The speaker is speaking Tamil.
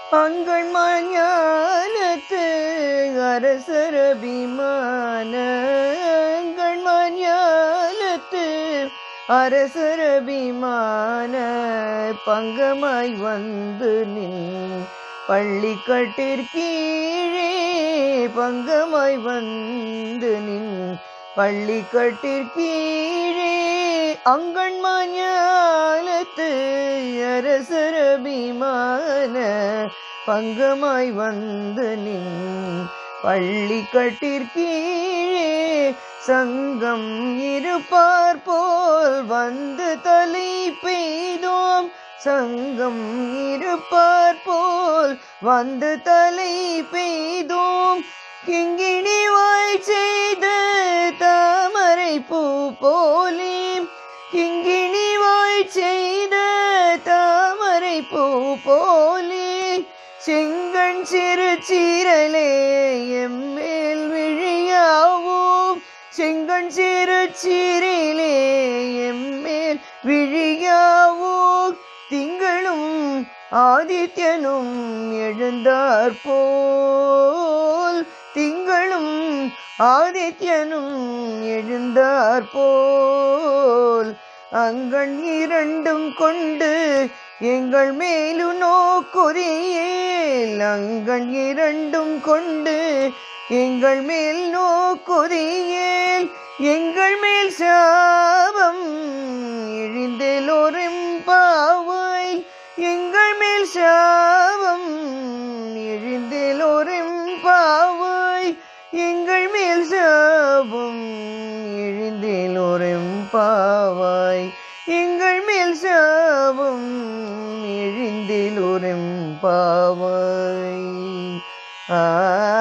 அங்கள் ஞானத்து அரசர விமான அங்கள் ஞானத்து அரசர விமான பங்கமாய் வந்து நின் பள்ளி கட்டிற்கீழே பங்கமாய் வந்து நின் பள்ளி கட்டிற்கீழே அங்கண் ஞானத்து அரசர விமான பங்கமாய் வந்து நின் பள்ளி கட்டிற்கீழே சங்கம் இருப்பார் போல் வந்து தலை பெய்தோம் சங்கம் இருப்பார் போல் வந்து தலை பெய்தோம் கிங்கிணி வாய் செய்த தாமரை பூ போலே கிங்கிணி வாய் செய்த தாமரை பூ போலே செங்கண் சிறு சீரலே எம்மேல் விழியாவோ செங்கண் சிறு சீரிலே எம்மேல் விழியாவோ திங்களும் ஆதித்யனும் எழுந்தார் போல் திங்களும் ஆதித்யனும் எழுந்தார் போல் அங்கண் இரண்டும் கொண்டு எங்கள் மேலு நோக்குதியேல் அங்கண் இரண்டும் கொண்டு எங்கள் மேல் நோக்குதியேல் எங்கள் மேல் சாபம் இழிந்தெலோரும் பாவாய் எங்கள் மேல் சாபம் இழிந்தெலோரும் பாவாய் எங்கள் மேல் சாபம் இழிந்தெலோரும் பாவாய் எங்கள் மேல் சாபம் எழுந்திலுறும் பாவாய் ஆ